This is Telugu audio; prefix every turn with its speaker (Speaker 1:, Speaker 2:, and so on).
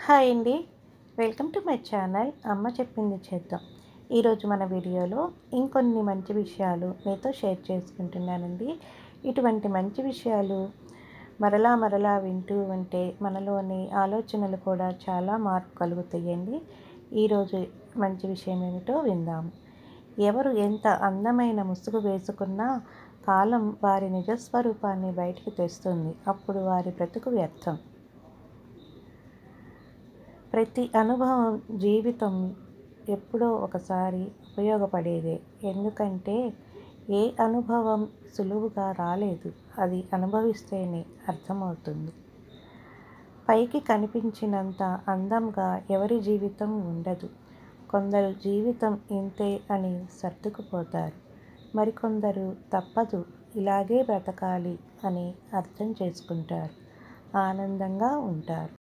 Speaker 1: హాయ్ అండి వెల్కమ్ టు మై ఛానల్ అమ్మ చెప్పింది చేద్దాం ఈరోజు మన వీడియోలో ఇంకొన్ని మంచి విషయాలు మీతో షేర్ చేసుకుంటున్నానండి ఇటువంటి మంచి విషయాలు మరలా మరలా వింటూ ఉంటే మనలోని ఆలోచనలు కూడా చాలా మార్పు కలుగుతాయండి ఈరోజు మంచి విషయం ఏమిటో విందాం ఎవరు ఎంత అందమైన ముసుగు వేసుకున్నా కాలం వారి నిజస్వరూపాన్ని బయటికి తెస్తుంది అప్పుడు వారి బ్రతుకు వ్యర్థం ప్రతి అనుభవం జీవితం ఎప్పుడో ఒకసారి ఉపయోగపడేదే ఎందుకంటే ఏ అనుభవం సులువుగా రాలేదు అది అనుభవిస్తేనే అర్థమవుతుంది పైకి కనిపించినంత అందంగా ఎవరి జీవితం ఉండదు కొందరు జీవితం ఇంతే అని సర్దుకుపోతారు మరికొందరు తప్పదు ఇలాగే బ్రతకాలి అని అర్థం చేసుకుంటారు ఆనందంగా ఉంటారు